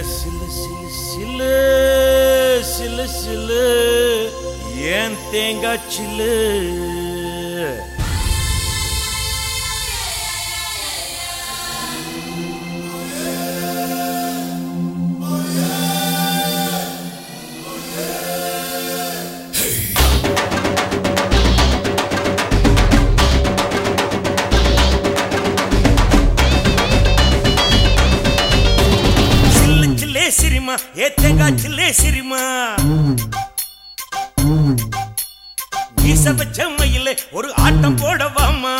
சிலு சிலு சிலு சிலு சிலு ஏன் தேங்காய் சில்லு சில்லு சில்லே சிரிமா ஏ தேங்காய் சில்லே சிரிமா வீச வச்ச மயிலே ஒரு ஆட்டம் போடவாமா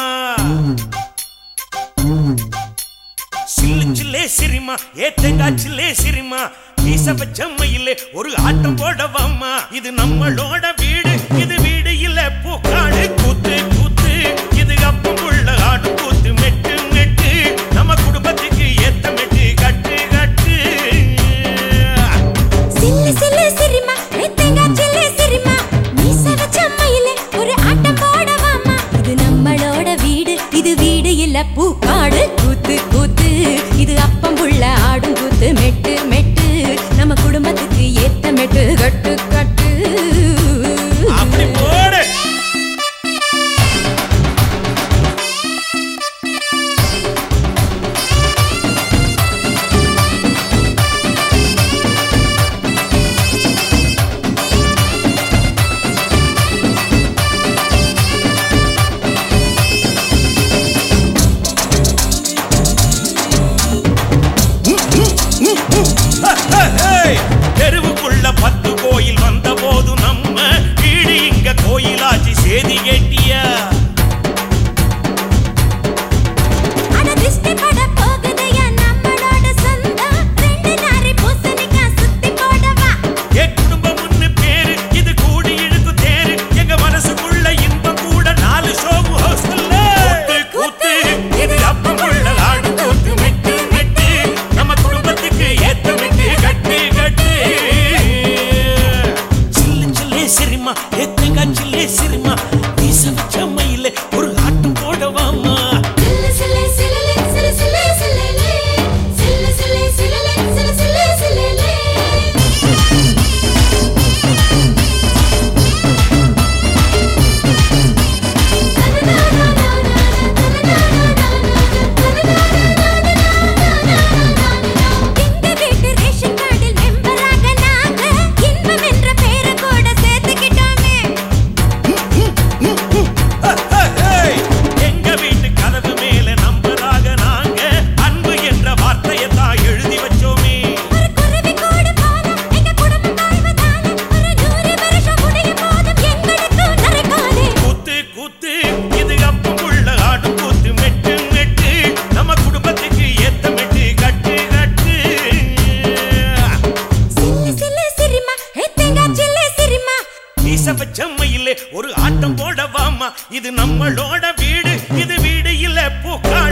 சில்லு சில்லே சிரிமா ஏ தேங்காய் சில்லே சிரிமா வீச வச்ச மயிலே ஒரு ஆட்டம் போடவாமா இது நம்மளோட வீடு இது வீடு இல்ல பூக்காடு கூத்து கூத்து இது அப்பம் உள்ள ஆடு கூத்து மெட்டு மெட்டு நம்ம குடும்பத்துக்கு ஏத்த மெட்டு கட்டு கட்டு சில்லு சில்லு சிரிமா ஏத்தேங்கா சில்லு சிரிமா மீச வச்ச மயிலே ஒரு ஆட்டம் போடவாமா இது நம்மளோட வீடு இது வீடு இல்ல பூக்காடு கூத்து கூத்து இது அப்பம் புள்ள ஆடும் கூத்து மெட்டு மெட்டு நம்ம குடும்பத்துக்கு ஏத்த மெட்டு கட்டு கட்டு அப்படி போடு ஹேய்! தெருவுக்குள்ள பத்து கோயில் வந்த போது நம்ம வீடு இங்க கோயிலாச்சு சேதி கேட்டியா அட திஷ்டி பட போகுதையா நம்மளோட சொந்தம் ரெண்டு நாரி பூசணிக்காய் சுத்தி போடவா என் குடும்பம் ஒண்ணு பேரு இது கூடி இழுக்கு தேரு எங்க மனசுக்குள்ள இன்பம் கூட நாலு ஷோவு ஹவுஸ்ல கூத்து கூத்து இது அப்பம் உள்ள ஆடு கூத்து மெட்டு மெட்டு நம்ம குடும்பத்துக்கு ஏத்த மெட்டு கட்டு கட்டு சில்லு சில்லே சிரிமா ஏத்தங்க சில்லே சிரிமா வீச வச்ச மயிலே ஒரு ஆட்டம் போடவாமா சில்லு சில்லு சில்லு சில்லு சில்லு சில்லு சில்லு சில்லு சில்லு சில்லு சில்லு சில்லு எங்க வீட்டு ரேஷன் கார்டில் மெம்பராக நாங்க இன்பம் என்ற பேரை கூட சேர்த்துக்கிட்டோமே ஹேய்! எங்க வீட்டு கதவு மேல நம்பராக நாங்க அன்பு என்ற வார்த்தையை தான் எழுதி வச்சோமே ஒரு குருவி கூடு போல எங்க குடும்பம் வாழ்வதால ஒரு நூறு வருஷம் முடியும் போதும் எங்களுக்கும் நரகாதே கூத்து கூத்து இது அப்பம் உள்ள ஆடு கூத்து மெட்டு மெட்டு நம்ம குடும்பத்துக்கு ஏத்த மெட்டு கட்டு கட்டு சில்லு சில்லு சிரிமா ஏத்தேங்கா சில்லு சிரிமா மீச வச்ச மயிலே ஒரு ஆட்டம் போடவாமா இது நம்மளோட வீடு இது வீடு இல்ல பூக்கா